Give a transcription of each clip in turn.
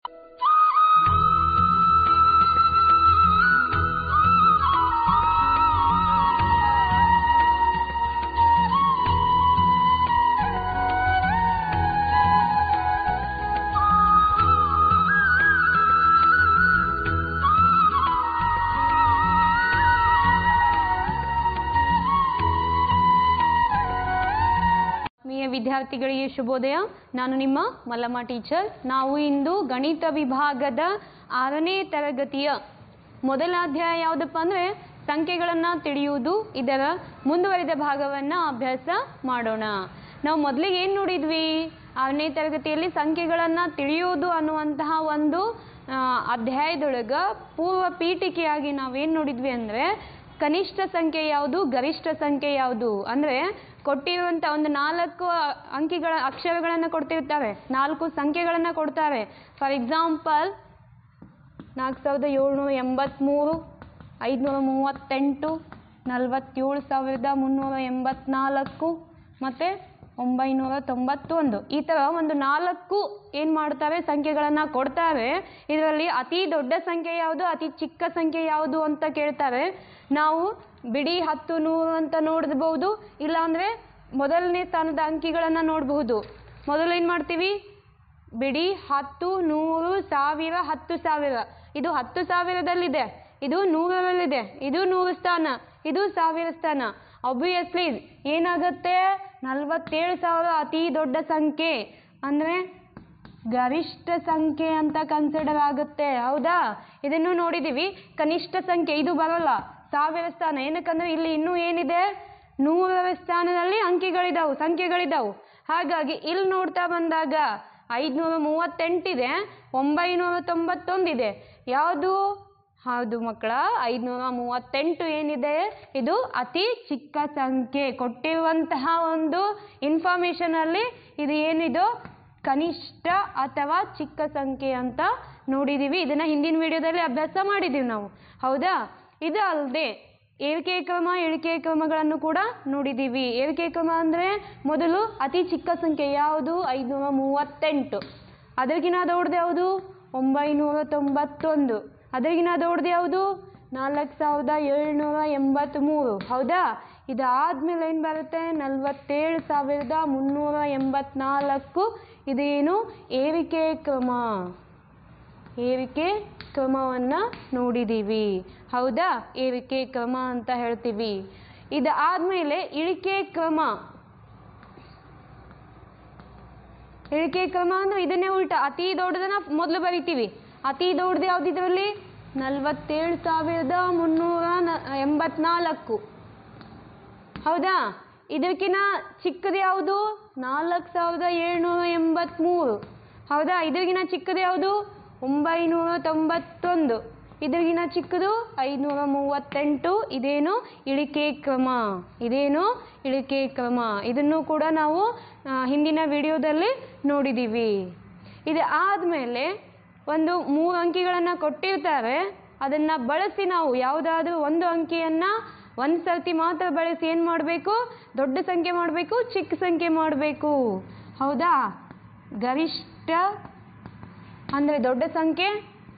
ಆತ್ಮೀಯ ವಿದ್ಯಾರ್ಥಿಗಳಿಗೆ ಶುಭೋದಯ ನಾನು ನಿಮ್ಮ ಮಲ್ಲಮ್ಮ ಟೀಚರ್ ನಾವು ಇಂದು ಗಣಿತ ವಿಭಾಗದ ಆರನೇ ತರಗತಿಯ ಮೊದಲ ಅಧ್ಯಾಯ ಯಾವುದಪ್ಪ ಅಂದರೆ ಸಂಖ್ಯೆಗಳನ್ನು ತಿಳಿಯುವುದು ಇದರ ಮುಂದುವರಿದ ಭಾಗವನ್ನು ಅಭ್ಯಾಸ ಮಾಡೋಣ ನಾವು ಮೊದಲಿಗೆ ಏನು ನೋಡಿದ್ವಿ ಆರನೇ ತರಗತಿಯಲ್ಲಿ ಸಂಖ್ಯೆಗಳನ್ನು ತಿಳಿಯುವುದು ಅನ್ನುವಂತಹ ಒಂದು ಆ, ಅಧ್ಯಾಯದೊಳಗೆ ಪೂರ್ವ ಪೀಠಿಕೆಯಾಗಿ ನಾವೇನು ನೋಡಿದ್ವಿ ಅಂದರೆ ಕನಿಷ್ಠ ಸಂಖ್ಯೆ ಯಾವುದು ಗರಿಷ್ಠ ಸಂಖ್ಯೆ ಯಾವುದು ಅಂದರೆ ಕೊಟ್ಟಿರುವಂಥ ಒಂದು ನಾಲ್ಕು ಅಂಕಿಗಳ ಅಕ್ಷರಗಳನ್ನು ಕೊಡ್ತಿರ್ತಾರೆ ನಾಲ್ಕು ಸಂಖ್ಯೆಗಳನ್ನು ಕೊಡ್ತಾರೆ ಫಾರ್ ಎಕ್ಸಾಂಪಲ್ ನಾಲ್ಕು ಸಾವಿರದ ಏಳ್ನೂರ ಎಂಬತ್ತ್ಮೂರು ಐದುನೂರ ಮೂವತ್ತೆಂಟು ನಲವತ್ತೇಳು ಸಾವಿರದ ಮುನ್ನೂರ ಎಂಬತ್ನಾಲ್ಕು ಮತ್ತು ಒಂಬೈನೂರ ತೊಂಬತ್ತೊಂದು ಈ ಥರ ಒಂದು ನಾಲ್ಕು ಏನು ಮಾಡ್ತಾರೆ ಸಂಖ್ಯೆಗಳನ್ನು ಕೊಡ್ತಾರೆ ಇದರಲ್ಲಿ ಅತಿ ದೊಡ್ಡ ಸಂಖ್ಯೆ ಯಾವುದು ಅತಿ ಚಿಕ್ಕ ಸಂಖ್ಯೆ ಯಾವುದು ಅಂತ ಕೇಳ್ತಾರೆ ನಾವು ಬಿಡಿ ಹತ್ತು ನೂರು ಅಂತ ನೋಡಬಹುದು ಇಲ್ಲಾಂದರೆ ಮೊದಲನೇ ಸ್ಥಾನದ ಅಂಕಿಗಳನ್ನು ನೋಡಬಹುದು ಮೊದಲು ಏನು ಮಾಡ್ತೀವಿ ಬಿಡಿ ಹತ್ತು ನೂರು ಸಾವಿರ ಹತ್ತು ಸಾವಿರ ಇದು ಹತ್ತು ಸಾವಿರದಲ್ಲಿದೆ ಇದು ನೂರರಲ್ಲಿದೆ ಇದು ನೂರು ಸ್ಥಾನ ಇದು ಸಾವಿರ ಸ್ಥಾನ ಒಬ್ವಿಯಸ್ಲಿ ಏನಾಗುತ್ತೆ ನಲವತ್ತೇಳು ಸಾವಿರ ಅತಿ ದೊಡ್ಡ ಸಂಖ್ಯೆ ಅಂದರೆ ಗರಿಷ್ಠ ಸಂಖ್ಯೆ ಅಂತ ಕನ್ಸಿಡರ್ ಆಗುತ್ತೆ ಹೌದಾ ಇದನ್ನು ನೋಡಿದ್ದೀವಿ ಕನಿಷ್ಠ ಸಂಖ್ಯೆ ಇದು ಬರಲ್ಲ ಸಾವಿರ ಸ್ಥಾನ ಏನಕ್ಕಂದ್ರೆ ಇಲ್ಲಿ ಇನ್ನೂ ಏನಿದೆ ನೂರರ ಸ್ಥಾನದಲ್ಲಿ ಅಂಕಿಗಳಿದಾವು ಸಂಖ್ಯೆಗಳಿದಾವು ಹಾಗಾಗಿ ಇಲ್ಲಿ ನೋಡ್ತಾ ಬಂದಾಗ ಐದುನೂರ ಮೂವತ್ತೆಂಟಿದೆ ಒಂಬೈನೂರ ತೊಂಬತ್ತೊಂದಿದೆ ಯಾವುದು ಹೌದು ಮಕ್ಕಳ ಐದುನೂರ ಮೂವತ್ತೆಂಟು ಏನಿದೆ ಇದು ಅತಿ ಚಿಕ್ಕ ಸಂಖ್ಯೆ ಕೊಟ್ಟಿರುವಂತಹ ಒಂದು ಇನ್ಫಾರ್ಮೇಷನಲ್ಲಿ ಇದು ಏನಿದು ಕನಿಷ್ಠ ಅಥವಾ ಚಿಕ್ಕ ಸಂಖ್ಯೆ ಅಂತ ನೋಡಿದ್ದೀವಿ ಇದನ್ನು ಹಿಂದಿನ ವಿಡಿಯೋದಲ್ಲಿ ಅಭ್ಯಾಸ ಮಾಡಿದ್ದೀವಿ ನಾವು ಹೌದಾ ಇದು ಅಲ್ಲದೆ ಏರಿಕೆ ಕ್ರಮ ಇಳಿಕೆ ಕ್ರಮಗಳನ್ನು ಕೂಡ ನೋಡಿದ್ದೀವಿ ಏರಿಕೆ ಕ್ರಮ ಅಂದರೆ ಮೊದಲು ಅತಿ ಚಿಕ್ಕ ಸಂಖ್ಯೆ ಯಾವುದು ಐದುನೂರ ಮೂವತ್ತೆಂಟು ಅದರಿಗಿನ ದೊಡ್ಡದು ಯಾವುದು ಒಂಬೈನೂರ ತೊಂಬತ್ತೊಂದು ಅದರಿಗಿನ ದೊಡ್ಡದು ಯಾವುದು ನಾಲ್ಕು ಸಾವಿರದ ಏಳ್ನೂರ ಎಂಬತ್ತ್ಮೂರು ಹೌದಾ ಇದಾದ್ಮೇಲೆ ಏನು ಬರುತ್ತೆ ನಲವತ್ತೇಳು ಸಾವಿರದ ಮುನ್ನೂರ ಎಂಬತ್ನಾಲ್ಕು ಇದೇನು ಏರಿಕೆ ಕ್ರಮ ಏರಿಕೆ ಕ್ರಮವನ್ನು ನೋಡಿದ್ದೀವಿ ಹೌದಾ ಏರಿಕೆ ಕ್ರಮ ಅಂತ ಹೇಳ್ತೀವಿ ಇದಾದ್ಮೇಲೆ ಇಳಿಕೆ ಕ್ರಮ ಇಳಿಕೆ ಕ್ರಮ ಅಂದ್ರೆ ಇದನ್ನೇ ಉಲ್ಟಾ ಅತಿ ದೊಡ್ಡದನ್ನ ಮೊದಲು ಬರಿತೀವಿ ಅತಿ ದೊಡ್ಡದು ಯಾವ್ದು ಇದರಲ್ಲಿ ನಲವತ್ತೇಳು ಸಾವಿರದ ಮುನ್ನೂರ ನ- ಎಂಬತ್ನಾಲ್ಕು ಹೌದಾ ಇದಕ್ಕಿಂತ ಚಿಕ್ಕದು ಯಾವುದು ನಾಲ್ಕು ಸಾವಿರದ ಏಳ್ನೂರ ಎಂಬತ್ತ್ಮೂರು ಹೌದಾ ಇದ್ರಿಗಿನ ಚಿಕ್ಕದು ಯಾವುದು ಒಂಬೈನೂರ ತೊಂಬತ್ತೊಂದು ಇದ್ರಿಗಿನ ಚಿಕ್ಕದು ಐದುನೂರ ಮೂವತ್ತೆಂಟು ಇದೇನು ಇಳಿಕೆ ಕ್ರಮ ಇದೇನು ಇಳಿಕೆ ಕ್ರಮ ಇದನ್ನು ಕೂಡ ನಾವು ಆ, ಹಿಂದಿನ ವಿಡಿಯೋದಲ್ಲಿ ನೋಡಿದ್ದೀವಿ ಇದು ಆದಮೇಲೆ ಒಂದು ಮೂರು ಅಂಕಿಗಳನ್ನು ಕೊಟ್ಟಿರ್ತಾರೆ ಅದನ್ನು ಬಳಸಿ ನಾವು ಯಾವುದಾದ್ರೂ ಒಂದು ಅಂಕಿಯನ್ನು ಒಂದು ಸರ್ತಿ ಮಾತ್ರ ಬಳಸಿ ಏನು ಮಾಡಬೇಕು ದೊಡ್ಡ ಸಂಖ್ಯೆ ಮಾಡಬೇಕು ಚಿಕ್ಕ ಸಂಖ್ಯೆ ಮಾಡಬೇಕು ಹೌದಾ ಗರಿಷ್ಠ ಅಂದರೆ ದೊಡ್ಡ ಸಂಖ್ಯೆ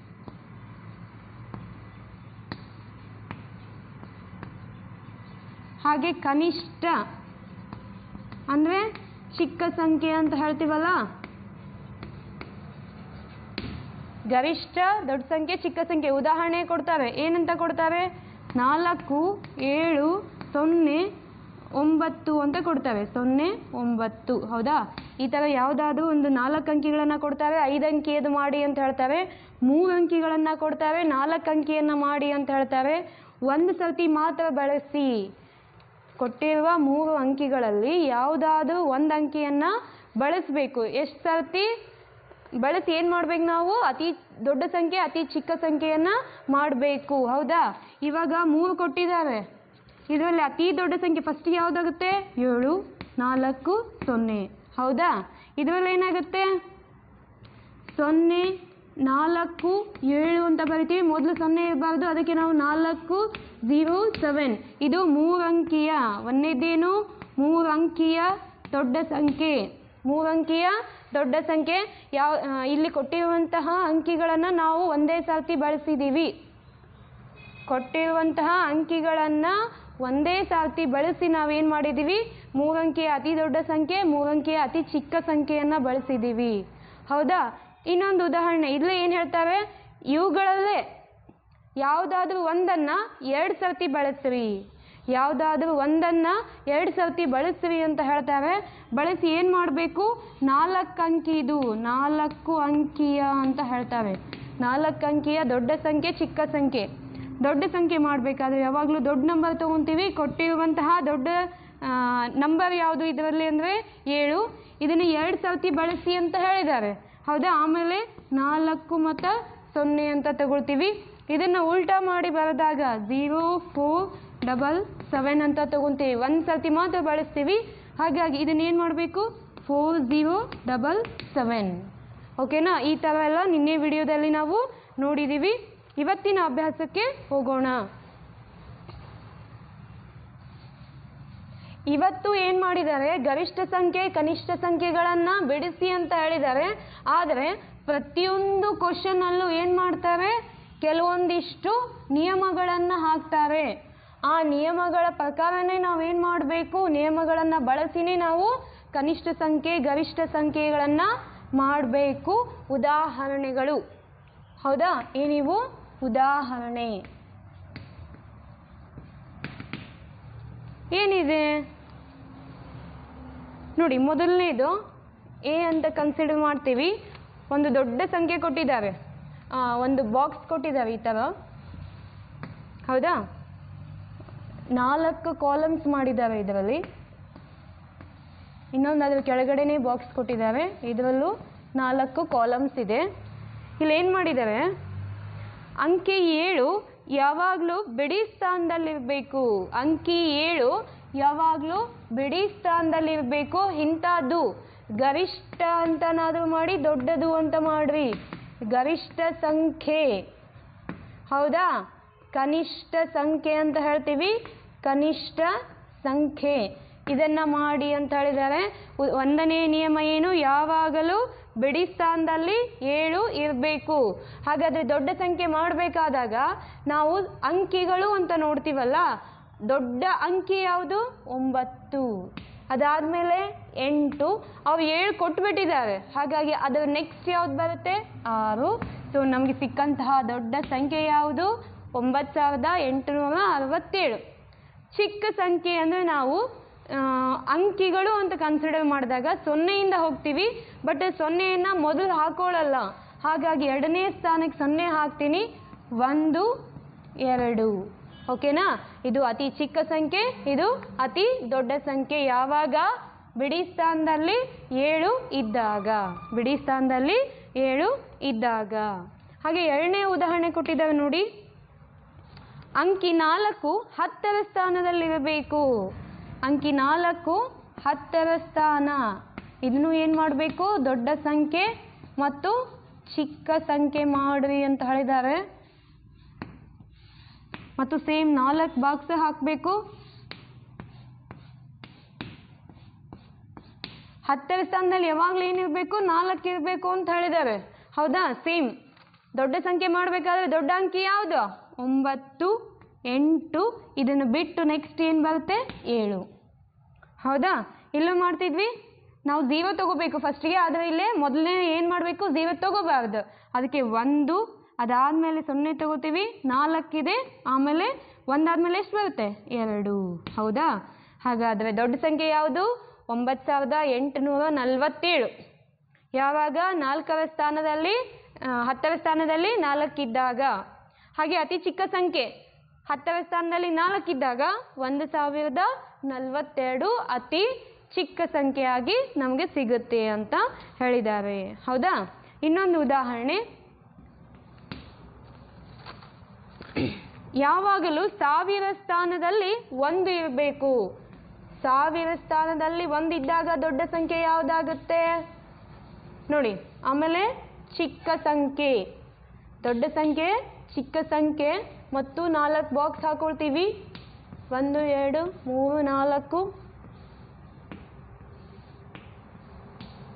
ಹಾಗೆ ಕನಿಷ್ಠ ಅಂದರೆ ಚಿಕ್ಕ ಸಂಖ್ಯೆ ಅಂತ ಹೇಳ್ತೀವಲ್ಲ ಗರಿಷ್ಠ ದೊಡ್ಡ ಸಂಖ್ಯೆ ಚಿಕ್ಕ ಸಂಖ್ಯೆ ಉದಾಹರಣೆ ಕೊಡ್ತಾರೆ ಏನಂತ ಕೊಡ್ತಾರೆ ನಾಲ್ಕು ಏಳು ಸೊನ್ನೆ ಒಂಬತ್ತು ಅಂತ ಕೊಡ್ತಾರೆ ಸೊನ್ನೆ ಒಂಬತ್ತು ಹೌದಾ ಈ ಥರ ಯಾವುದಾದ್ರೂ ಒಂದು ನಾಲ್ಕು ಅಂಕಿಗಳನ್ನು ಕೊಡ್ತಾರೆ ಐದು ಅಂಕಿಯದು ಮಾಡಿ ಅಂತ ಹೇಳ್ತಾರೆ ಮೂರು ಅಂಕಿಗಳನ್ನು ಕೊಡ್ತಾರೆ ನಾಲ್ಕು ಅಂಕಿಯನ್ನು ಮಾಡಿ ಅಂತ ಹೇಳ್ತಾರೆ ಒಂದು ಸರ್ತಿ ಮಾತ್ರ ಬಳಸಿ ಕೊಟ್ಟಿರುವ ಮೂರು ಅಂಕಿಗಳಲ್ಲಿ ಯಾವುದಾದ್ರೂ ಒಂದು ಅಂಕಿಯನ್ನು ಬಳಸಬೇಕು ಎಷ್ಟು ಸರ್ತಿ ಬಳಸಿ ಏನು ಮಾಡ್ಬೇಕು ನಾವು ಅತಿ ದೊಡ್ಡ ಸಂಖ್ಯೆ ಅತಿ ಚಿಕ್ಕ ಸಂಖ್ಯೆಯನ್ನು ಮಾಡಬೇಕು ಹೌದಾ ಇವಾಗ ಮೂರು ಕೊಟ್ಟಿದ್ದಾರೆ ಇದರಲ್ಲಿ ಅತಿ ದೊಡ್ಡ ಸಂಖ್ಯೆ ಫಸ್ಟ್ ಯಾವುದಾಗುತ್ತೆ ಏಳು ನಾಲ್ಕು ಸೊನ್ನೆ ಹೌದಾ ಇದರಲ್ಲಿ ಏನಾಗುತ್ತೆ ಸೊನ್ನೆ ನಾಲ್ಕು ಏಳು ಅಂತ ಬರಿತೀವಿ ಮೊದಲು ಸೊನ್ನೆ ಇರಬಾರ್ದು ಅದಕ್ಕೆ ನಾವು ನಾಲ್ಕು ಝೀರೋ ಸೆವೆನ್ ಇದು ಮೂರು ಅಂಕಿಯ ಒಂದನೇದೇನು ಮೂರು ಅಂಕಿಯ ದೊಡ್ಡ ಸಂಖ್ಯೆ ಮೂರು ಅಂಕಿಯ ದೊಡ್ಡ ಸಂಖ್ಯೆ ಯಾವ ಆ, ಇಲ್ಲಿ ಕೊಟ್ಟಿರುವಂತಹ ಅಂಕಿಗಳನ್ನು ನಾವು ಒಂದೇ ಸರ್ತಿ ಬಳಸಿದ್ದೀವಿ ಕೊಟ್ಟಿರುವಂತಹ ಅಂಕಿಗಳನ್ನು ಒಂದೇ ಸಾರ್ತಿ ಬಳಸಿ ನಾವೇನು ಮಾಡಿದ್ದೀವಿ ಮೂರಂಕಿಯ ಅತಿ ದೊಡ್ಡ ಸಂಖ್ಯೆ ಮೂರಂಕಿಯ ಅತಿ ಚಿಕ್ಕ ಸಂಖ್ಯೆಯನ್ನು ಬಳಸಿದ್ದೀವಿ ಹೌದಾ ಇನ್ನೊಂದು ಉದಾಹರಣೆ ಇಲ್ಲೇ ಏನು ಹೇಳ್ತಾರೆ ಇವುಗಳಲ್ಲೇ ಯಾವುದಾದ್ರೂ ಒಂದನ್ನು ಎರಡು ಸರ್ತಿ ಬಳಸ್ರಿ ಯಾವುದಾದ್ರೂ ಒಂದನ್ನು ಎರಡು ಸರ್ತಿ ಬಳಸ್ರಿ ಅಂತ ಹೇಳ್ತಾರೆ ಬಳಸಿ ಏನು ಮಾಡಬೇಕು ನಾಲ್ಕು ಅಂಕಿದು ನಾಲ್ಕು ಅಂಕಿಯ ಅಂತ ಹೇಳ್ತಾರೆ ನಾಲ್ಕು ಅಂಕಿಯ ದೊಡ್ಡ ಸಂಖ್ಯೆ ಚಿಕ್ಕ ಸಂಖ್ಯೆ ದೊಡ್ಡ ಸಂಖ್ಯೆ ಮಾಡಬೇಕಾದ್ರೆ ಯಾವಾಗಲೂ ದೊಡ್ಡ ನಂಬರ್ ತೊಗೊತೀವಿ ಕೊಟ್ಟಿರುವಂತಹ ದೊಡ್ಡ ನಂಬರ್ ಯಾವುದು ಇದರಲ್ಲಿ ಅಂದರೆ ಏಳು ಇದನ್ನು ಎರಡು ಸರ್ತಿ ಬಳಸಿ ಅಂತ ಹೇಳಿದ್ದಾರೆ ಹೌದಾ ಆಮೇಲೆ ನಾಲ್ಕು ಮತ್ತು ಸೊನ್ನೆ ಅಂತ ತಗೊಳ್ತೀವಿ ಇದನ್ನು ಉಲ್ಟಾ ಮಾಡಿ ಬರೆದಾಗ ಝೀರೋ ಫೋರ್ ಡಬಲ್ ಸೆವೆನ್ ಅಂತ ತಗೊತೀವಿ ಒಂದು ಸರ್ತಿ ಮಾತ್ರ ಬಳಸ್ತೀವಿ ಹಾಗಾಗಿ ಇದನ್ನೇನು ಮಾಡಬೇಕು ಫೋರ್ ಝೀರೋ ಡಬಲ್ ಸೆವೆನ್ ಓಕೆನಾ ಈ ಥರ ಎಲ್ಲ ನಿನ್ನೆ ವಿಡಿಯೋದಲ್ಲಿ ನಾವು ನೋಡಿದ್ದೀವಿ ಇವತ್ತಿನ ಅಭ್ಯಾಸಕ್ಕೆ ಹೋಗೋಣ ಇವತ್ತು ಏನು ಮಾಡಿದ್ದಾರೆ ಗರಿಷ್ಠ ಸಂಖ್ಯೆ ಕನಿಷ್ಠ ಸಂಖ್ಯೆಗಳನ್ನು ಬಿಡಿಸಿ ಅಂತ ಹೇಳಿದ್ದಾರೆ ಆದರೆ ಪ್ರತಿಯೊಂದು ಕ್ವಶನಲ್ಲೂ ಏನು ಮಾಡ್ತಾರೆ ಕೆಲವೊಂದಿಷ್ಟು ನಿಯಮಗಳನ್ನು ಹಾಕ್ತಾರೆ ಆ ನಿಯಮಗಳ ಪ್ರಕಾರನೇ ನಾವೇನು ಮಾಡಬೇಕು ನಿಯಮಗಳನ್ನು ಬಳಸಿನೇ ನಾವು ಕನಿಷ್ಠ ಸಂಖ್ಯೆ ಗರಿಷ್ಠ ಸಂಖ್ಯೆಗಳನ್ನು ಮಾಡಬೇಕು ಉದಾಹರಣೆಗಳು ಹೌದಾ ಏನಿವು ಉದಾಹರಣೆ ಏನಿದೆ ನೋಡಿ ಮೊದಲನೇದು ಎ ಅಂತ ಕನ್ಸಿಡರ್ ಮಾಡ್ತೀವಿ ಒಂದು ದೊಡ್ಡ ಸಂಖ್ಯೆ ಕೊಟ್ಟಿದ್ದಾರೆ ಆ, ಒಂದು ಬಾಕ್ಸ್ ಕೊಟ್ಟಿದ್ದಾರೆ ಈ ಥರ ಹೌದಾ ನಾಲ್ಕು ಕಾಲಮ್ಸ್ ಮಾಡಿದ್ದಾರೆ ಇದರಲ್ಲಿ ಇನ್ನೊಂದು ಅದ್ರ ಕೆಳಗಡೆನೇ ಬಾಕ್ಸ್ ಕೊಟ್ಟಿದ್ದಾರೆ ಇದರಲ್ಲೂ ನಾಲ್ಕು ಕಾಲಮ್ಸ್ ಇದೆ ಇಲ್ಲಿ ಏನು ಮಾಡಿದ್ದಾರೆ ಅಂಕಿ ಏಳು ಯಾವಾಗಲೂ ಬಿಡಿ ಸ್ಥಾನದಲ್ಲಿರಬೇಕು ಅಂಕಿ ಏಳು ಯಾವಾಗಲೂ ಬಿಡಿ ಸ್ಥಾನದಲ್ಲಿರಬೇಕು ಇಂಥದ್ದು ಗರಿಷ್ಠ ಅಂತನಾದರೂ ಮಾಡಿ ದೊಡ್ಡದು ಅಂತ ಮಾಡ್ರಿ ಗರಿಷ್ಠ ಸಂಖ್ಯೆ ಹೌದಾ ಕನಿಷ್ಠ ಸಂಖ್ಯೆ ಅಂತ ಹೇಳ್ತೀವಿ ಕನಿಷ್ಠ ಸಂಖ್ಯೆ ಇದನ್ನ ಮಾಡಿ ಅಂತ ಹೇಳಿದ್ದಾರೆ ಉ- ಒಂದನೇ ನಿಯಮ ಏನು ಯಾವಾಗಲೂ ಬಿಡಿ ಸ್ಥಾನದಲ್ಲಿ ಏಳು ಇರಬೇಕು ಹಾಗಾದ್ರೆ ದೊಡ್ಡ ಸಂಖ್ಯೆ ಮಾಡಬೇಕಾದಾಗ ನಾವು ಅಂಕಿಗಳು ಅಂತ ನೋಡ್ತೀವಲ್ಲ ದೊಡ್ಡ ಅಂಕಿ ಯಾವುದು ಒಂಬತ್ತು ಅದಾದಮೇಲೆ ಎಂಟು ಅವು ಏಳು ಕೊಟ್ಬಿಟ್ಟಿದ್ದಾರೆ ಹಾಗಾಗಿ ಅದರ ನೆಕ್ಸ್ಟ್ ಯಾವ್ದು ಬರುತ್ತೆ ಆರು ಸೊ ನಮಗೆ ಸಿಕ್ಕಂತಹ ದೊಡ್ಡ ಸಂಖ್ಯೆ ಯಾವುದು ಒಂಬತ್ತು ಸಾವಿರದ ಎಂಟುನೂರ ಅರವತ್ತೇಳು ಚಿಕ್ಕ ಸಂಖ್ಯೆ ಅಂದರೆ ನಾವು ಆ, ಅಂಕಿಗಳು ಅಂತ ಕನ್ಸಿಡರ್ ಮಾಡಿದಾಗ ಸೊನ್ನೆಯಿಂದ ಹೋಗ್ತೀವಿ ಬಟ್ ಸೊನ್ನೆಯನ್ನು ಮೊದಲು ಹಾಕೊಳ್ಳಲ್ಲ ಹಾಗಾಗಿ ಎರಡನೇ ಸ್ಥಾನಕ್ಕೆ ಸೊನ್ನೆ ಹಾಕ್ತೀನಿ ಒಂದು ಎರಡು ಓಕೆನಾ ಇದು ಅತಿ ಚಿಕ್ಕ ಸಂಖ್ಯೆ ಇದು ಅತಿ ದೊಡ್ಡ ಸಂಖ್ಯೆ ಯಾವಾಗ ಬಿಡಿ ಸ್ಥಾನದಲ್ಲಿ ಏಳು ಇದ್ದಾಗ ಬಿಡಿ ಸ್ಥಾನದಲ್ಲಿ ಏಳು ಇದ್ದಾಗ ಹಾಗೆ ಎರಡನೇ ಉದಾಹರಣೆ ಕೊಟ್ಟಿದ್ದಾವೆ ನೋಡಿ ಅಂಕಿ ನಾಲ್ಕು ಹತ್ತರ ಸ್ಥಾನದಲ್ಲಿರಬೇಕು ಅಂಕಿ ನಾಲ್ಕು ಹತ್ತರ ಸ್ಥಾನ ಇದನ್ನು ಏನು ಮಾಡಬೇಕು ದೊಡ್ಡ ಸಂಖ್ಯೆ ಮತ್ತು ಚಿಕ್ಕ ಸಂಖ್ಯೆ ಮಾಡ್ರಿ ಅಂತ ಹೇಳಿದ್ದಾರೆ ಮತ್ತು ಸೇಮ್ ನಾಲ್ಕು ಬಾಕ್ಸ್ ಹಾಕಬೇಕು ಹತ್ತರ ಸ್ಥಾನದಲ್ಲಿ ಯಾವಾಗಲೂ ಏನಿರಬೇಕು ನಾಲ್ಕು ಇರಬೇಕು ಅಂತ ಹೇಳಿದ್ದಾರೆ ಹೌದಾ ಸೇಮ್ ದೊಡ್ಡ ಸಂಖ್ಯೆ ಮಾಡಬೇಕಾದ್ರೆ ದೊಡ್ಡ ಅಂಕಿ ಯಾವುದು ಒಂಬತ್ತು ಎಂಟು ಇದನ್ನು ಬಿಟ್ಟು ನೆಕ್ಸ್ಟ್ ಏನು ಬರುತ್ತೆ ಏಳು ಹೌದಾ ಇಲ್ಲೂ ಮಾಡ್ತಿದ್ವಿ ನಾವು ಝೀರೋ ತಗೋಬೇಕು ಫಸ್ಟಿಗೆ ಆದರೆ ಇಲ್ಲೇ ಮೊದಲನೇ ಏನು ಮಾಡಬೇಕು ಝೀರೋ ತಗೋಬಾರ್ದು ಅದಕ್ಕೆ ಒಂದು ಅದಾದಮೇಲೆ ಸೊನ್ನೆ ತಗೋತೀವಿ ನಾಲ್ಕಿದೆ ಆಮೇಲೆ ಒಂದಾದ್ಮೇಲೆ ಎಷ್ಟು ಬರುತ್ತೆ ಎರಡು ಹೌದಾ ಹಾಗಾದರೆ ದೊಡ್ಡ ಸಂಖ್ಯೆ ಯಾವುದು ಒಂಬತ್ತು ಸಾವಿರದ ಎಂಟುನೂರ ನಲವತ್ತೇಳು ಯಾವಾಗ ನಾಲ್ಕರ ಸ್ಥಾನದಲ್ಲಿ ಆ, ಹತ್ತರ ಸ್ಥಾನದಲ್ಲಿ ನಾಲ್ಕಿದ್ದಾಗ ಹಾಗೆ ಅತಿ ಚಿಕ್ಕ ಸಂಖ್ಯೆ ಹತ್ತರ ಸ್ಥಾನದಲ್ಲಿ ನಾಲ್ಕಿದ್ದಾಗ ಒಂದು ಸಾವಿರದ ನಲವತ್ತೆರಡು ಅತಿ ಚಿಕ್ಕ ಸಂಖ್ಯೆಯಾಗಿ ನಮಗೆ ಸಿಗುತ್ತೆ ಅಂತ ಹೇಳಿದ್ದಾರೆ ಹೌದಾ ಇನ್ನೊಂದು ಉದಾಹರಣೆ ಯಾವಾಗಲೂ ಸಾವಿರ ಸ್ಥಾನದಲ್ಲಿ ಒಂದು ಇರಬೇಕು ಸಾವಿರ ಸ್ಥಾನದಲ್ಲಿ ಒಂದಿದ್ದಾಗ ದೊಡ್ಡ ಸಂಖ್ಯೆ ಯಾವುದಾಗುತ್ತೆ ನೋಡಿ ಆಮೇಲೆ ಚಿಕ್ಕ ಸಂಖ್ಯೆ ದೊಡ್ಡ ಸಂಖ್ಯೆ ಚಿಕ್ಕ ಸಂಖ್ಯೆ ಮತ್ತು ನಾಲ್ಕು ಬಾಕ್ಸ್ ಹಾಕೊಳ್ತೀವಿ ಒಂದು ಎರಡು ಮೂರು ನಾಲ್ಕು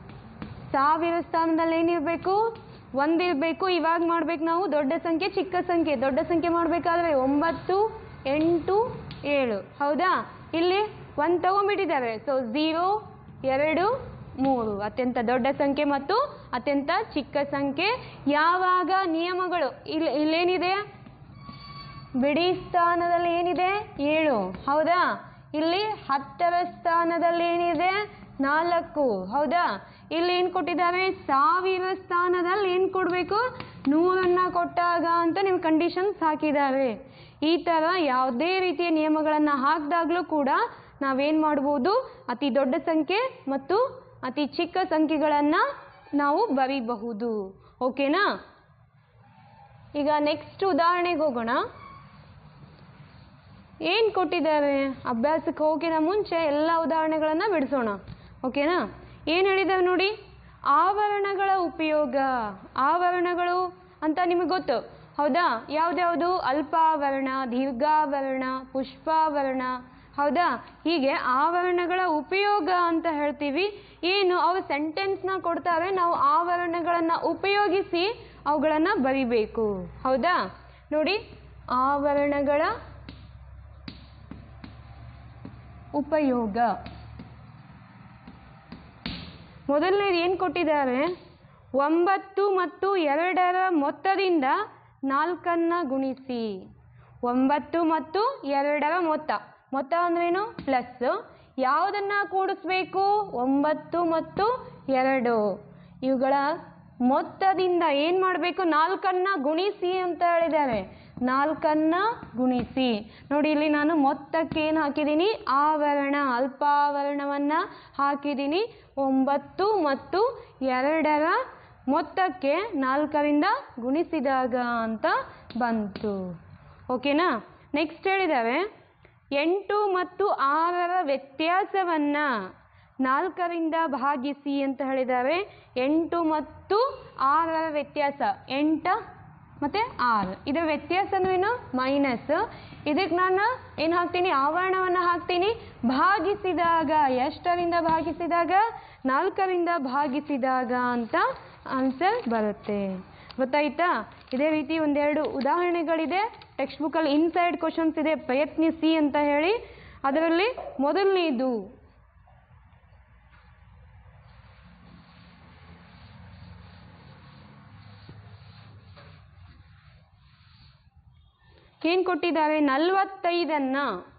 ಸಾವಿರ ಸ್ಥಾನದಲ್ಲಿ ಏನಿರಬೇಕು ಒಂದಿರಬೇಕು ಇವಾಗ ಮಾಡ್ಬೇಕು ನಾವು ದೊಡ್ಡ ಸಂಖ್ಯೆ ಚಿಕ್ಕ ಸಂಖ್ಯೆ ದೊಡ್ಡ ಸಂಖ್ಯೆ ಮಾಡಬೇಕಾದ್ರೆ ಒಂಬತ್ತು ಎಂಟು ಏಳು ಹೌದಾ ಇಲ್ಲಿ ಒಂದು ತಗೊಂಡ್ಬಿಟ್ಟಿದ್ದಾರೆ ಸೊ ಝೀರೋ ಎರಡು ಮೂರು ಅತ್ಯಂತ ದೊಡ್ಡ ಸಂಖ್ಯೆ ಮತ್ತು ಅತ್ಯಂತ ಚಿಕ್ಕ ಸಂಖ್ಯೆ ಯಾವಾಗ ನಿಯಮಗಳು ಇಲ್ಲಿ ಇಲ್ಲೇನಿದೆ ಬಿಡಿ ಸ್ಥಾನದಲ್ಲಿ ಏನಿದೆ ಏಳು ಹೌದಾ ಇಲ್ಲಿ ಹತ್ತರ ಸ್ಥಾನದಲ್ಲಿ ಏನಿದೆ ನಾಲ್ಕು ಹೌದಾ ಇಲ್ಲಿ ಏನು ಕೊಟ್ಟಿದ್ದಾರೆ ಸಾವಿರ ಸ್ಥಾನದಲ್ಲಿ ಏನು ಕೊಡಬೇಕು ನೂರನ್ನು ಕೊಟ್ಟಾಗ ಅಂತ ನೀವು ಕಂಡೀಷನ್ಸ್ ಹಾಕಿದ್ದಾರೆ ಈ ಥರ ಯಾವುದೇ ರೀತಿಯ ನಿಯಮಗಳನ್ನು ಹಾಕಿದಾಗಲೂ ಕೂಡ ನಾವೇನು ಮಾಡ್ಬೋದು ಅತಿ ದೊಡ್ಡ ಸಂಖ್ಯೆ ಮತ್ತು ಅತಿ ಚಿಕ್ಕ ಸಂಖ್ಯೆಗಳನ್ನು ನಾವು ಬರೀಬಹುದು ಓಕೆನಾ ಈಗ ನೆಕ್ಸ್ಟ್ ಉದಾಹರಣೆಗೆ ಹೋಗೋಣ ಏನು ಕೊಟ್ಟಿದ್ದಾರೆ ಅಭ್ಯಾಸಕ್ಕೆ ಹೋಗಿನ ಮುಂಚೆ ಎಲ್ಲ ಉದಾಹರಣೆಗಳನ್ನು ಬಿಡಿಸೋಣ ಓಕೆನಾ ಏನು ಹೇಳಿದ್ದಾರೆ ನೋಡಿ ಆವರಣಗಳ ಉಪಯೋಗ ಆವರಣಗಳು ಅಂತ ನಿಮಗೆ ಗೊತ್ತು ಹೌದಾ ಯಾವ್ದ್ಯಾವುದು ಅಲ್ಪಾವರಣ ದೀರ್ಘಾವರಣ ಪುಷ್ಪಾವರಣ ಹೌದಾ ಹೀಗೆ ಆವರಣಗಳ ಉಪಯೋಗ ಅಂತ ಹೇಳ್ತೀವಿ ಏನು ಅವ್ರು ಸೆಂಟೆನ್ಸ್ನ ಕೊಡ್ತಾರೆ ನಾವು ಆವರಣಗಳನ್ನು ಉಪಯೋಗಿಸಿ ಅವುಗಳನ್ನು ಬರಿಬೇಕು ಹೌದಾ ನೋಡಿ ಆವರಣಗಳ ಉಪಯೋಗ ಮೊದಲನೇದು ಏನು ಕೊಟ್ಟಿದ್ದಾರೆ ಒಂಬತ್ತು ಮತ್ತು ಎರಡರ ಮೊತ್ತದಿಂದ ನಾಲ್ಕನ್ನು ಗುಣಿಸಿ ಒಂಬತ್ತು ಮತ್ತು ಎರಡರ ಮೊತ್ತ ಮೊತ್ತ ಅಂದ್ರೇನು ಪ್ಲಸ್ ಯಾವುದನ್ನು ಕೂಡಿಸ್ಬೇಕು ಒಂಬತ್ತು ಮತ್ತು ಎರಡು ಇವುಗಳ ಮೊತ್ತದಿಂದ ಏನು ಮಾಡಬೇಕು ನಾಲ್ಕನ್ನ ಗುಣಿಸಿ ಅಂತ ಹೇಳಿದ್ದಾರೆ ನಾಲ್ಕನ್ನ ಗುಣಿಸಿ ನೋಡಿ ಇಲ್ಲಿ ನಾನು ಮೊತ್ತಕ್ಕೆ ಏನು ಹಾಕಿದ್ದೀನಿ ಆವರಣ ಅಲ್ಪಾವರಣವನ್ನು ಹಾಕಿದ್ದೀನಿ ಒಂಬತ್ತು ಮತ್ತು ಎರಡರ ಮೊತ್ತಕ್ಕೆ ನಾಲ್ಕರಿಂದ ಗುಣಿಸಿದಾಗ ಅಂತ ಬಂತು ಓಕೆನಾ ನೆಕ್ಸ್ಟ್ ಹೇಳಿದ್ದಾರೆ ಎಂಟು ಮತ್ತು ಆರರ ವ್ಯತ್ಯಾಸವನ್ನು ನಾಲ್ಕರಿಂದ ಭಾಗಿಸಿ ಅಂತ ಹೇಳಿದ್ದಾರೆ ಎಂಟು ಮತ್ತು ಆರರ ವ್ಯತ್ಯಾಸ ಎಂಟ ಮತ್ತು ಆರು ಇದರ ವ್ಯತ್ಯಾಸನೂ ಏನು ಮೈನಸ್ ಇದಕ್ಕೆ ನಾನು ಏನು ಹಾಕ್ತೀನಿ ಆವರಣವನ್ನು ಹಾಕ್ತೀನಿ ಭಾಗಿಸಿದಾಗ ಎಷ್ಟರಿಂದ ಭಾಗಿಸಿದಾಗ ನಾಲ್ಕರಿಂದ ಭಾಗಿಸಿದಾಗ ಅಂತ ಆನ್ಸರ್ ಬರುತ್ತೆ ಗೊತ್ತಾಯ್ತಾ ಇದೇ ರೀತಿ ಒಂದೆರಡು ಉದಾಹರಣೆಗಳಿದೆ ಟೆಕ್ಸ್ಟ್ ಬುಕ್ಕಲ್ಲಿ ಇನ್ಸೈಡ್ ಕ್ವಶನ್ಸ್ ಇದೆ ಪ್ರಯತ್ನಿಸಿ ಅಂತ ಹೇಳಿ ಅದರಲ್ಲಿ ಮೊದಲನೇದು ಏನು ಕೊಟ್ಟಿದ್ದಾರೆ ನಲವತ್ತೈದನ್ನ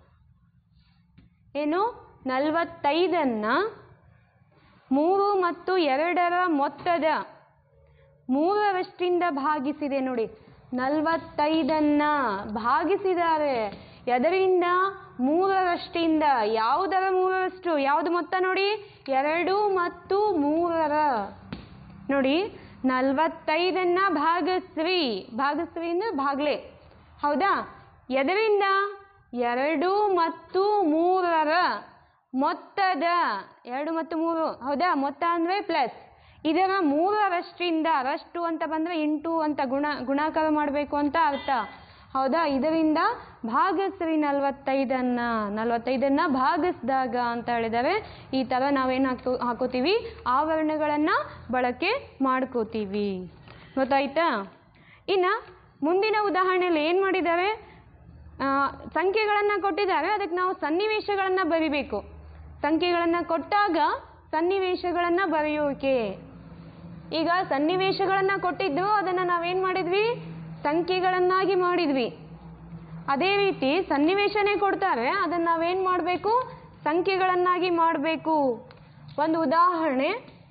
ಏನು ನಲವತ್ತೈದನ್ನ ಮೂರು ಮತ್ತು ಎರಡರ ಮೊತ್ತದ ಮೂರರಷ್ಟಿಂದ ಭಾಗಿಸಿದೆ ನೋಡಿ ನಲವತ್ತೈದನ್ನ ಭಾಗಿಸಿದ್ದಾರೆ ಎದರಿಂದ ಮೂರರಷ್ಟಿಂದ ಯಾವುದರ ಮೂರರಷ್ಟು ಯಾವುದು ಮೊತ್ತ ನೋಡಿ ಎರಡು ಮತ್ತು ಮೂರರ ನೋಡಿ ನಲವತ್ತೈದನ್ನ ಭಾಗಸ್ವಿ ಭಾಗಸ್ವಿ ಅಂದ್ರೆ ಭಾಗ್ಲೆ ಹೌದಾ ಎದರಿಂದ ಎರಡು ಮತ್ತು ಮೂರರ ಮೊತ್ತದ ಎರಡು ಮತ್ತು ಮೂರು ಹೌದಾ ಮೊತ್ತ ಅಂದರೆ ಪ್ಲಸ್ ಇದರ ಮೂರರಷ್ಟಿಂದ ರಷ್ಟು ಅಂತ ಬಂದರೆ ಇಂಟು ಅಂತ ಗುಣ ಗುಣಾಕಾರ ಮಾಡಬೇಕು ಅಂತ ಅರ್ಥ ಹೌದಾ ಇದರಿಂದ ಭಾಗಸ್ರಿ ನಲವತ್ತೈದನ್ನ ನಲವತ್ತೈದನ್ನ ಭಾಗಿಸಿದಾಗ ಅಂತ ಹೇಳಿದರೆ ಈ ಥರ ನಾವೇನು ಹಾಕೋ ಹಾಕೋತೀವಿ ಆವರಣಗಳನ್ನು ಬಳಕೆ ಮಾಡ್ಕೋತೀವಿ ಗೊತ್ತಾಯ್ತಾ ಇನ್ನು ಮುಂದಿನ ಉದಾಹರಣೆಯಲ್ಲಿ ಏನು ಮಾಡಿದ್ದಾರೆ ಸಂಖ್ಯೆಗಳನ್ನು ಕೊಟ್ಟಿದ್ದಾರೆ ಅದಕ್ಕೆ ನಾವು ಸನ್ನಿವೇಶಗಳನ್ನು ಬರಿಬೇಕು ಸಂಖ್ಯೆಗಳನ್ನು ಕೊಟ್ಟಾಗ ಸನ್ನಿವೇಶಗಳನ್ನು ಬರೆಯೋಕೆ ಈಗ ಸನ್ನಿವೇಶಗಳನ್ನು ಕೊಟ್ಟಿದ್ದು ಅದನ್ನು ನಾವೇನು ಮಾಡಿದ್ವಿ ಸಂಖ್ಯೆಗಳನ್ನಾಗಿ ಮಾಡಿದ್ವಿ ಅದೇ ರೀತಿ ಸನ್ನಿವೇಶನೇ ಕೊಡ್ತಾರೆ ಅದನ್ನು ನಾವೇನು ಮಾಡಬೇಕು ಸಂಖ್ಯೆಗಳನ್ನಾಗಿ ಮಾಡಬೇಕು ಒಂದು ಉದಾಹರಣೆ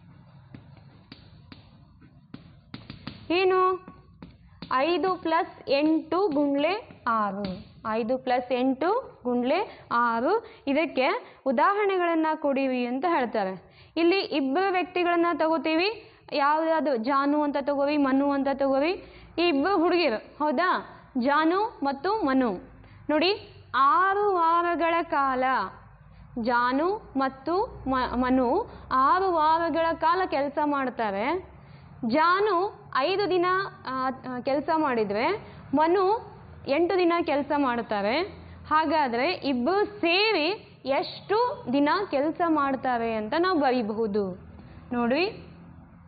ಏನು ಐದು ಪ್ಲಸ್ ಎಂಟು ಗುಂಡ್ಲೆ ಆರು ಐದು ಪ್ಲಸ್ ಎಂಟು ಗುಂಡ್ಲೆ ಆರು ಇದಕ್ಕೆ ಉದಾಹರಣೆಗಳನ್ನು ಕೊಡಿರಿ ಅಂತ ಹೇಳ್ತಾರೆ ಇಲ್ಲಿ ಇಬ್ಬರು ವ್ಯಕ್ತಿಗಳನ್ನು ತಗೋತೀವಿ ಯಾವುದಾದ್ರು ಜಾನು ಅಂತ ತಗೋರಿ ಮನು ಅಂತ ತಗೋರಿ ಈ ಇಬ್ಬರು ಹುಡುಗಿರು ಹೌದಾ ಜಾನು ಮತ್ತು ಮನು ನೋಡಿ ಆರು ವಾರಗಳ ಕಾಲ ಜಾನು ಮತ್ತು ಮ ಮನು ಆರು ವಾರಗಳ ಕಾಲ ಕೆಲಸ ಮಾಡ್ತಾರೆ ಜಾನು ಐದು ದಿನ ಕೆಲಸ ಮಾಡಿದರೆ ಮನು ಎಂಟು ದಿನ ಕೆಲಸ ಮಾಡ್ತಾರೆ ಹಾಗಾದರೆ ಇಬ್ಬರು ಸೇರಿ ಎಷ್ಟು ದಿನ ಕೆಲಸ ಮಾಡ್ತಾರೆ ಅಂತ ನಾವು ಬರೀಬಹುದು ನೋಡ್ರಿ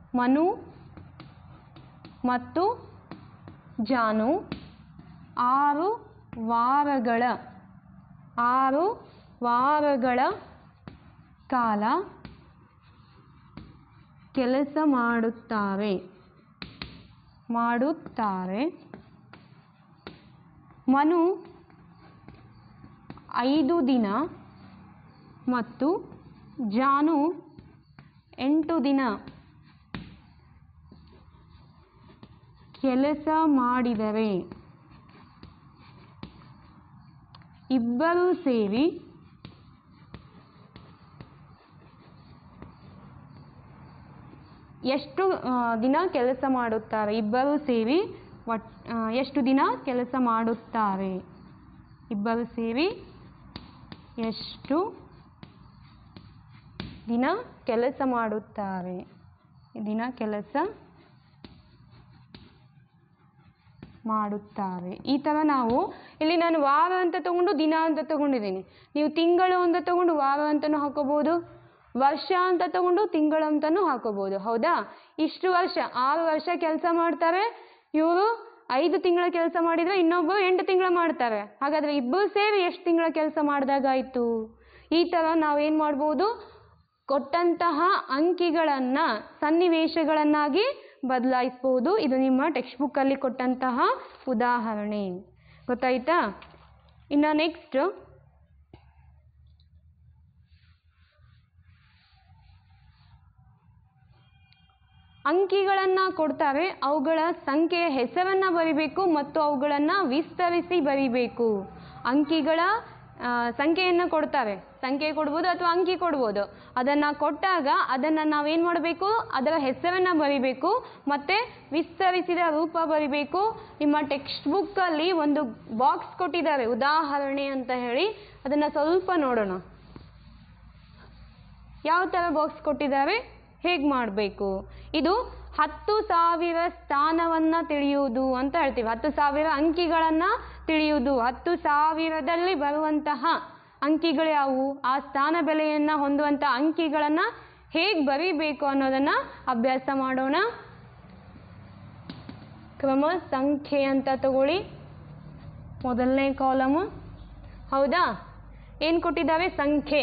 ಮನು ಮತ್ತು ಜಾನು ಆರು ವಾರಗಳ ಆರು ವಾರಗಳ ಕಾಲ ಕೆಲಸ ಮಾಡುತ್ತಾರೆ ಮಾಡುತ್ತಾರೆ ಮನು ಐದು ದಿನ ಮತ್ತು ಜಾನು ಎಂಟು ದಿನ ಕೆಲಸ ಮಾಡಿದರೆ ಇಬ್ಬರೂ ಸೇರಿ ಎಷ್ಟು ಆ, ದಿನ ಕೆಲಸ ಮಾಡುತ್ತಾರೆ ಇಬ್ಬರೂ ಸೇರಿ ಒಟ್ ಆ, ಎಷ್ಟು ದಿನ ಕೆಲಸ ಮಾಡುತ್ತಾರೆ ಇಬ್ಬರು ಸೇರಿ ಎಷ್ಟು ದಿನ ಕೆಲಸ ಮಾಡುತ್ತಾರೆ ದಿನ ಕೆಲಸ ಮಾಡುತ್ತಾರೆ ಈ ಥರ ನಾವು ಇಲ್ಲಿ ನಾನು ವಾರ ಅಂತ ತಗೊಂಡು ದಿನ ಅಂತ ತಗೊಂಡಿದ್ದೀನಿ ನೀವು ತಿಂಗಳು ಅಂತ ತಗೊಂಡು ವಾರ ಅಂತಲೂ ಹಾಕೋಬೋದು ವರ್ಷ ಅಂತ ತಗೊಂಡು ತಿಂಗಳು ಅಂತಲೂ ಹಾಕೋಬೋದು ಹೌದಾ ಇಷ್ಟು ವರ್ಷ ಆರು ವರ್ಷ ಕೆಲಸ ಮಾಡ್ತಾರೆ ಇವರು ಐದು ತಿಂಗಳ ಕೆಲಸ ಮಾಡಿದರೆ ಇನ್ನೊಬ್ಬರು ಎಂಟು ತಿಂಗಳ ಮಾಡ್ತಾರೆ ಹಾಗಾದರೆ ಇಬ್ಬರು ಸೇರಿ ಎಷ್ಟು ತಿಂಗಳ ಕೆಲಸ ಮಾಡಿದಾಗಾಯಿತು ಈ ಥರ ನಾವೇನು ಮಾಡ್ಬೋದು ಕೊಟ್ಟಂತಹ ಅಂಕಿಗಳನ್ನು ಸನ್ನಿವೇಶಗಳನ್ನಾಗಿ ಬದಲಾಯಿಸ್ಬೋದು ಇದು ನಿಮ್ಮ ಟೆಕ್ಸ್ಟ್ ಬುಕ್ಕಲ್ಲಿ ಕೊಟ್ಟಂತಹ ಉದಾಹರಣೆ ಗೊತ್ತಾಯ್ತಾ ಇನ್ನು ನೆಕ್ಸ್ಟ್ ಅಂಕಿಗಳನ್ನು ಕೊಡ್ತಾರೆ ಅವುಗಳ ಸಂಖ್ಯೆಯ ಹೆಸರನ್ನು ಬರಿಬೇಕು ಮತ್ತು ಅವುಗಳನ್ನು ವಿಸ್ತರಿಸಿ ಬರಿಬೇಕು ಅಂಕಿಗಳ ಆ, ಸಂಖ್ಯೆಯನ್ನು ಕೊಡ್ತಾರೆ ಸಂಖ್ಯೆ ಕೊಡ್ಬೋದು ಅಥವಾ ಅಂಕಿ ಕೊಡ್ಬೋದು ಅದನ್ನು ಕೊಟ್ಟಾಗ ಅದನ್ನು ನಾವೇನು ಮಾಡಬೇಕು ಅದರ ಹೆಸರನ್ನು ಬರಿಬೇಕು ಮತ್ತು ವಿಸ್ತರಿಸಿದ ರೂಪ ಬರಿಬೇಕು ನಿಮ್ಮ ಟೆಕ್ಸ್ಟ್ ಬುಕ್ಕಲ್ಲಿ ಒಂದು ಬಾಕ್ಸ್ ಕೊಟ್ಟಿದ್ದಾರೆ ಉದಾಹರಣೆ ಅಂತ ಹೇಳಿ ಅದನ್ನು ಸ್ವಲ್ಪ ನೋಡೋಣ ಯಾವ ಥರ ಬಾಕ್ಸ್ ಕೊಟ್ಟಿದ್ದಾರೆ ಹೇಗೆ ಮಾಡಬೇಕು ಇದು ಹತ್ತು ಸಾವಿರ ಸ್ಥಾನವನ್ನು ತಿಳಿಯುವುದು ಅಂತ ಹೇಳ್ತೀವಿ ಹತ್ತು ಸಾವಿರ ಅಂಕಿಗಳನ್ನು ತಿಳಿಯುವುದು ಹತ್ತು ಸಾವಿರದಲ್ಲಿ ಬರುವಂತಹ ಅಂಕಿಗಳು ಯಾವುವು ಆ ಸ್ಥಾನ ಬೆಲೆಯನ್ನು ಹೊಂದುವಂಥ ಅಂಕಿಗಳನ್ನು ಹೇಗೆ ಬರೀಬೇಕು ಅನ್ನೋದನ್ನು ಅಭ್ಯಾಸ ಮಾಡೋಣ ಕ್ರಮ ಸಂಖ್ಯೆ ಅಂತ ತಗೊಳ್ಳಿ ಮೊದಲನೇ ಕಾಲಮು ಹೌದಾ ಏನು ಕೊಟ್ಟಿದ್ದಾರೆ ಸಂಖ್ಯೆ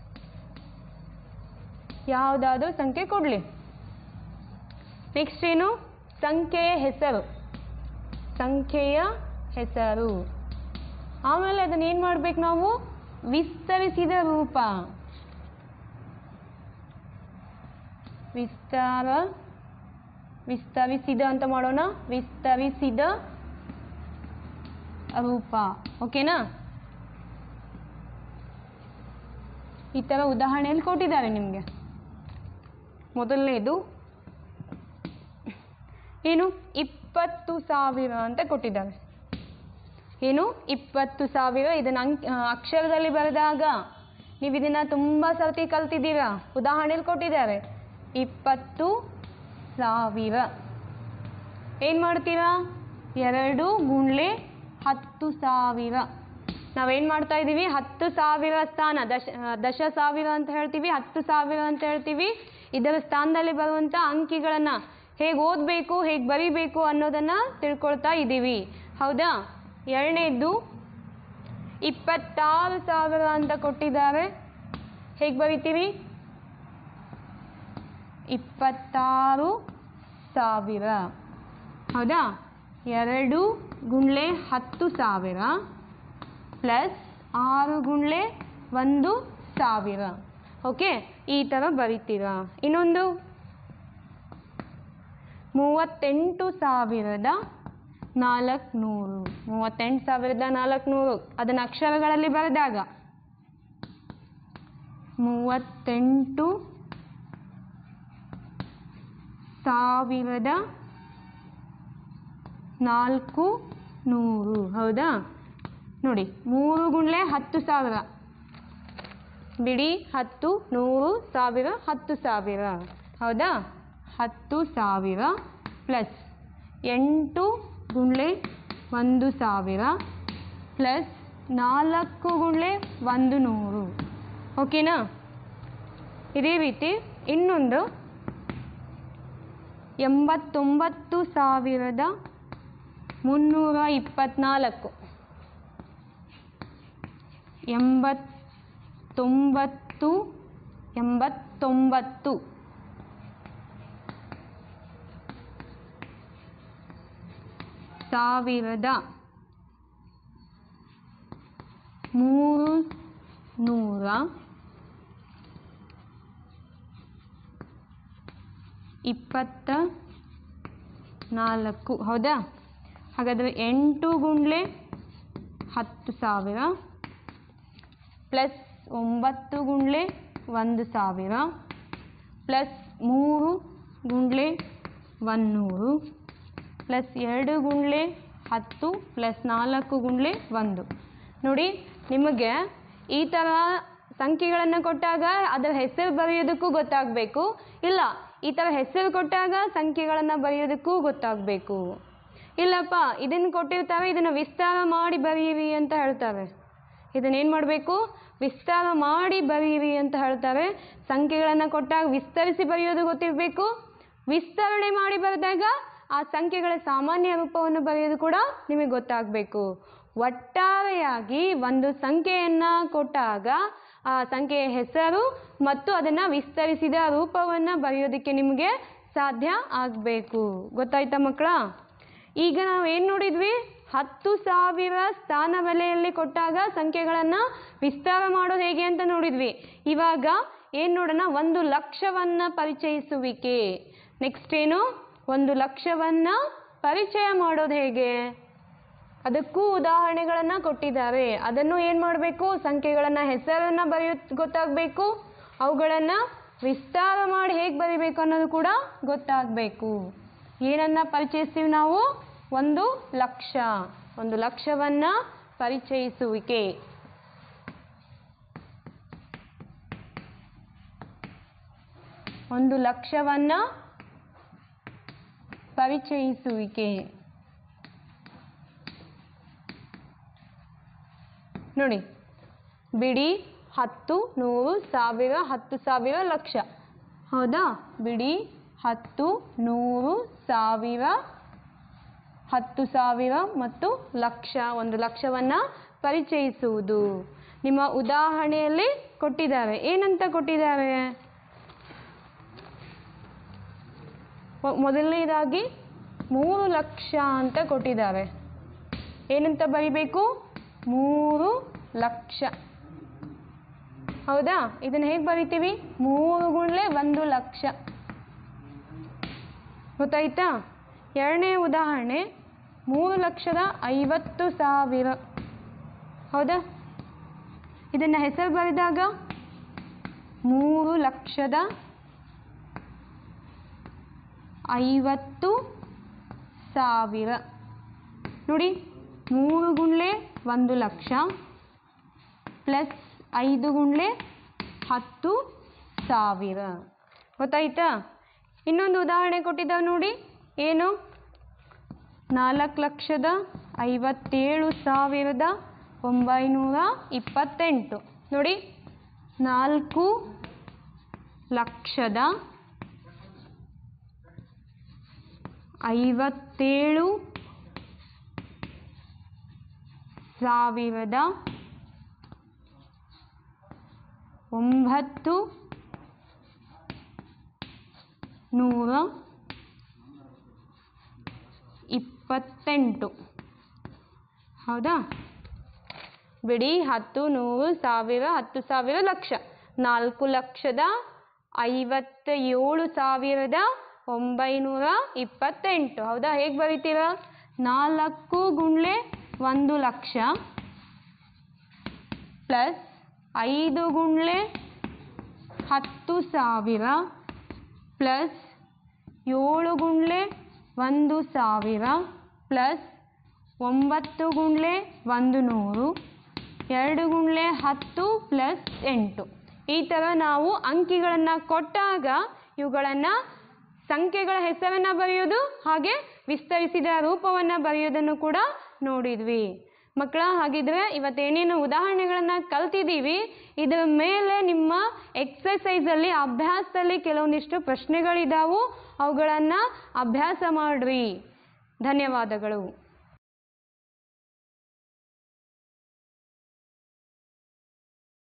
ಯಾವುದಾದ್ರೂ ಸಂಖ್ಯೆ ಕೊಡಲಿ ನೆಕ್ಸ್ಟ್ ಏನು ಸಂಖ್ಯೆಯ ಹೆಸರು ಸಂಖ್ಯೆಯ ಹೆಸರು ಆಮೇಲೆ ಅದನ್ನ ಏನು ಮಾಡ್ಬೇಕು ನಾವು ವಿಸ್ತರಿಸಿದ ರೂಪ ವಿಸ್ತಾರ ವಿಸ್ತರಿಸಿದ ಅಂತ ಮಾಡೋಣ ವಿಸ್ತರಿಸಿದ ರೂಪ ಓಕೆನಾ ಈ ಥರ ಉದಾಹರಣೆಯಲ್ಲಿ ಕೊಟ್ಟಿದ್ದಾರೆ ನಿಮಗೆ ಮೊದಲನೇದು ಏನು ಇಪ್ಪತ್ತು ಸಾವಿರ ಅಂತ ಕೊಟ್ಟಿದ್ದಾರೆ ಏನು ಇಪ್ಪತ್ತು ಸಾವಿರ ಇದನ್ನು ಅಂಕ್ ಆ, ಅಕ್ಷರದಲ್ಲಿ ಬರೆದಾಗ ನೀವು ಇದನ್ನು ತುಂಬ ಸರ್ತಿ ಕಲ್ತಿದ್ದೀರಾ ಉದಾಹರಣೆಯಲ್ಲಿ ಕೊಟ್ಟಿದ್ದಾರೆ ಇಪ್ಪತ್ತು ಸಾವಿರ ಏನು ಮಾಡ್ತೀರಾ ಎರಡು ಗುಂಡ್ಲೆ ಹತ್ತು ಸಾವಿರ ನಾವೇನು ಮಾಡ್ತಾ ಇದ್ದೀವಿ ಹತ್ತು ಸಾವಿರ ಸ್ಥಾನ ದಶ ಆ, ದಶ ಸಾವಿರ ಅಂತ ಹೇಳ್ತೀವಿ ಹತ್ತು ಸಾವಿರ ಅಂತ ಹೇಳ್ತೀವಿ ಇದರ ಸ್ಥಾನದಲ್ಲಿ ಬರುವಂಥ ಅಂಕಿಗಳನ್ನು ಹೇಗೆ ಓದಬೇಕು ಹೇಗೆ ಬರಿಬೇಕು ಅನ್ನೋದನ್ನು ತಿಳ್ಕೊಳ್ತಾ ಇದ್ದೀವಿ ಹೌದಾ ಎರಡನೇದ್ದು ಇಪ್ಪತ್ತಾರು ಸಾವಿರ ಅಂತ ಕೊಟ್ಟಿದ್ದಾರೆ ಹೇಗೆ ಬರಿತೀವಿ ಇಪ್ಪತ್ತಾರು ಸಾವಿರ ಹೌದಾ ಎರಡು ಗುಂಡ್ಲೆ ಹತ್ತು ಸಾವಿರ ಪ್ಲಸ್ ಆರು ಗುಂಡ್ಲೆ ಒಂದು ಸಾವಿರ ಓಕೆ ಈ ಥರ ಬರಿತೀರಾ ಇನ್ನೊಂದು ಮೂವತ್ತೆಂಟು ಸಾವಿರದ ನಾಲ್ಕುನೂರು ಮೂವತ್ತೆಂಟು ಸಾವಿರದ ನಾಲ್ಕುನೂರು ಅದನ್ನು ಅಕ್ಷರಗಳಲ್ಲಿ ಬರೆದಾಗ ಮೂವತ್ತೆಂಟು ಸಾವಿರದ ನಾಲ್ಕು ನೂರು ಹೌದಾ ನೋಡಿ ಮೂರು ಗುಂಡ್ಲೆ ಹತ್ತು ಸಾವಿರ ಬಿಡಿ ಹತ್ತು ನೂರು ಸಾವಿರ ಹತ್ತು ಸಾವಿರ ಹೌದಾ ಹತ್ತು ಸಾವಿರ ಪ್ಲಸ್ ಎಂಟು ಗುಂಡ್ಲೆ ಒಂದು ಸಾವಿರ ಪ್ಲಸ್ ನಾಲ್ಕು ಗುಂಡ್ಲೆ ಒಂದು ನೂರು ಓಕೆನಾ ಇದೇ ರೀತಿ ಇನ್ನೊಂದು ಎಂಬತ್ತೊಂಬತ್ತು ಸಾವಿರದ ಮುನ್ನೂರ ಇಪ್ಪತ್ತ್ನಾಲ್ಕು ಎಂಬತ್ತೊಂಬತ್ತು ಎಂಬತ್ತೊಂಬತ್ತು ಸಾವಿರದ ಮೂರು ನೂರ ಇಪ್ಪತ್ತ ನಾಲ್ಕು ಹೌದಾ ಹಾಗಾದರೆ ಎಂಟು ಗುಂಡ್ಲೆ ಹತ್ತು ಸಾವಿರ ಪ್ಲಸ್ ಒಂಬತ್ತು ಗುಂಡ್ಲೆ ಒಂದು ಸಾವಿರ ಪ್ಲಸ್ ಮೂರು ಗುಂಡ್ಲೆ ಒನ್ನೂರು ಪ್ಲಸ್ ಎರಡು ಗುಂಡ್ಲೆ ಹತ್ತು ಪ್ಲಸ್ ನಾಲ್ಕು ಗುಂಡ್ಲೆ ಒಂದು ನೋಡಿ ನಿಮಗೆ ಈ ಥರ ಸಂಖ್ಯೆಗಳನ್ನು ಕೊಟ್ಟಾಗ ಅದರ ಹೆಸರು ಬರೆಯೋದಕ್ಕೂ ಗೊತ್ತಾಗಬೇಕು ಇಲ್ಲ ಈ ಥರ ಹೆಸರು ಕೊಟ್ಟಾಗ ಸಂಖ್ಯೆಗಳನ್ನು ಬರೆಯೋದಕ್ಕೂ ಗೊತ್ತಾಗಬೇಕು ಇಲ್ಲಪ್ಪ ಇದನ್ನು ಕೊಟ್ಟಿರ್ತಾರೆ ಇದನ್ನು ವಿಸ್ತಾರ ಮಾಡಿ ಬರೀರಿ ಅಂತ ಹೇಳ್ತಾರೆ ಇದನ್ನೇನು ಮಾಡಬೇಕು ವಿಸ್ತಾರ ಮಾಡಿ ಬರೀರಿ ಅಂತ ಹೇಳ್ತಾರೆ ಸಂಖ್ಯೆಗಳನ್ನು ಕೊಟ್ಟಾಗ ವಿಸ್ತರಿಸಿ ಬರೆಯೋದು ಗೊತ್ತಿರಬೇಕು ವಿಸ್ತರಣೆ ಮಾಡಿ ಬರೆದಾಗ ಆ ಸಂಖ್ಯೆಗಳ ಸಾಮಾನ್ಯ ರೂಪವನ್ನು ಬರೆಯೋದು ಕೂಡ ನಿಮಗೆ ಗೊತ್ತಾಗಬೇಕು ಒಟ್ಟಾರೆಯಾಗಿ ಒಂದು ಸಂಖ್ಯೆಯನ್ನು ಕೊಟ್ಟಾಗ ಆ ಸಂಖ್ಯೆಯ ಹೆಸರು ಮತ್ತು ಅದನ್ನು ವಿಸ್ತರಿಸಿದ ರೂಪವನ್ನು ಬರೆಯೋದಕ್ಕೆ ನಿಮಗೆ ಸಾಧ್ಯ ಆಗಬೇಕು ಗೊತ್ತಾಯ್ತಾ ಮಕ್ಕಳ ಈಗ ನಾವು ಏನು ನೋಡಿದ್ವಿ ಹತ್ತು ಸಾವಿರ ಸ್ಥಾನ ಬೆಲೆಯಲ್ಲಿ ಕೊಟ್ಟಾಗ ಸಂಖ್ಯೆಗಳನ್ನು ವಿಸ್ತಾರ ಮಾಡೋದು ಹೇಗೆ ಅಂತ ನೋಡಿದ್ವಿ ಇವಾಗ ಏನು ನೋಡೋಣ ಒಂದು ಲಕ್ಷವನ್ನು ಪರಿಚಯಿಸುವಿಕೆ ನೆಕ್ಸ್ಟ್ ಏನು ಒಂದು ಲಕ್ಷವನ್ನು ಪರಿಚಯ ಮಾಡೋದು ಹೇಗೆ ಅದಕ್ಕೂ ಉದಾಹರಣೆಗಳನ್ನು ಕೊಟ್ಟಿದ್ದಾರೆ ಅದನ್ನು ಏನು ಮಾಡಬೇಕು ಸಂಖ್ಯೆಗಳನ್ನು ಹೆಸರನ್ನು ಬರೆಯೋದು ಗೊತ್ತಾಗಬೇಕು ಅವುಗಳನ್ನು ವಿಸ್ತಾರ ಮಾಡಿ ಹೇಗೆ ಬರಿಬೇಕು ಅನ್ನೋದು ಕೂಡ ಗೊತ್ತಾಗಬೇಕು ಏನನ್ನ ಪರಿಚಯಿಸ್ತೀವಿ ನಾವು ಒಂದು ಲಕ್ಷ ಒಂದು ಲಕ್ಷವನ್ನು ಪರಿಚಯಿಸುವಿಕೆ ಒಂದು ಲಕ್ಷವನ್ನು ಪರಿಚಯಿಸುವಿಕೆ ನೋಡಿ ಬಿಡಿ ಹತ್ತು ನೂರು ಸಾವಿರ ಹತ್ತು ಸಾವಿರ ಲಕ್ಷ ಹೌದಾ ಬಿಡಿ ಹತ್ತು ನೂರು ಸಾವಿರ ಹತ್ತು ಸಾವಿರ ಮತ್ತು ಲಕ್ಷ ಒಂದು ಲಕ್ಷವನ್ನು ಪರಿಚಯಿಸುವುದು ನಿಮ್ಮ ಉದಾಹರಣೆಯಲ್ಲಿ ಕೊಟ್ಟಿದ್ದಾರೆ ಏನಂತ ಕೊಟ್ಟಿದ್ದಾರೆ ಮೊ- ಮೊದಲನೇದಾಗಿ ಮೂರು ಲಕ್ಷ ಅಂತ ಕೊಟ್ಟಿದ್ದಾರೆ ಏನಂತ ಬರಿಬೇಕು ಮೂರು ಲಕ್ಷ ಹೌದಾ ಇದನ್ನು ಹೇಗೆ ಬರಿತೀವಿ ಮೂರು ಗುಂಡ್ಲೆ ಒಂದು ಲಕ್ಷ ಗೊತ್ತಾಯ್ತಾ ಎರಡನೇ ಉದಾಹರಣೆ ಮೂರು ಲಕ್ಷದ ಐವತ್ತು ಸಾವಿರ ಹೌದಾ ಇದನ್ನು ಹೆಸರು ಬರೆದಾಗ ಮೂರು ಲಕ್ಷದ ಐವತ್ತು ಸಾವಿರ ನೋಡಿ ಮೂರು ಗುಂಡ್ಲೆ ಒಂದು ಲಕ್ಷ ಪ್ಲಸ್ ಐದು ಗುಂಡ್ಲೆ ಹತ್ತು ಸಾವಿರ ಗೊತ್ತಾಯ್ತಾ ಇನ್ನೊಂದು ಉದಾಹರಣೆ ಕೊಟ್ಟಿದ್ದಾವೆ ನೋಡಿ ಏನು ನಾಲ್ಕು ಲಕ್ಷದ ಐವತ್ತೇಳು ಸಾವಿರದ ಒಂಬೈನೂರ ಇಪ್ಪತ್ತೆಂಟು ನೋಡಿ ನಾಲ್ಕು ಲಕ್ಷದ ಐವತ್ತೇಳು ಸಾವಿರದ ಒಂಬತ್ತು ನೂರ ಇಪ್ಪತ್ತೆಂಟು ಹೌದಾ ಬಿಡಿ ಹತ್ತು ನೂರು ಸಾವಿರ ಹತ್ತು ಸಾವಿರ ಲಕ್ಷ ನಾಲ್ಕು ಲಕ್ಷದ ಐವತ್ತ ಏಳು ಸಾವಿರದ ಒಂಬೈನೂರ ಇಪ್ಪತ್ತೆಂಟು ಹೌದಾ ಹೇಗೆ ಬರೀತೀರಾ ನಾಲ್ಕು ಗುಂಡ್ಲೆ ಒಂದು ಲಕ್ಷ ಪ್ಲಸ್ ಐದು ಗುಂಡ್ಲೆ ಹತ್ತು ಸಾವಿರ ಪ್ಲಸ್ ಏಳು ಗುಂಡ್ಲೆ ಒಂದು ಸಾವಿರ ಪ್ಲಸ್ ಒಂಬತ್ತು ಗುಂಡ್ಲೆ ಒಂದು ನೂರು ಎರಡು ಗುಂಡ್ಲೆ ಹತ್ತು ಪ್ಲಸ್ ಎಂಟು ಈ ಥರ ನಾವು ಅಂಕಿಗಳನ್ನು ಕೊಟ್ಟಾಗ ಇವುಗಳನ್ನು ಸಂಖ್ಯೆಗಳ ಹೆಸರನ್ನು ಬರೆಯೋದು ಹಾಗೆ ವಿಸ್ತರಿಸಿದ ರೂಪವನ್ನು ಬರೆಯೋದನ್ನು ಕೂಡ ನೋಡಿದ್ವಿ ಮಕ್ಕಳ ಹಾಗಿದ್ರೆ ಇವತ್ತೇನೇನು ಉದಾಹರಣೆಗಳನ್ನು ಕಲ್ತಿದ್ದೀವಿ ಇದರ ಮೇಲೆ ನಿಮ್ಮ ಎಕ್ಸಸೈಸಲ್ಲಿ ಅಭ್ಯಾಸದಲ್ಲಿ ಕೆಲವೊಂದಿಷ್ಟು ಪ್ರಶ್ನೆಗಳಿದ್ದಾವು ಅವುಗಳನ್ನು ಅಭ್ಯಾಸ ಮಾಡ್ರಿ ಧನ್ಯವಾದಗಳು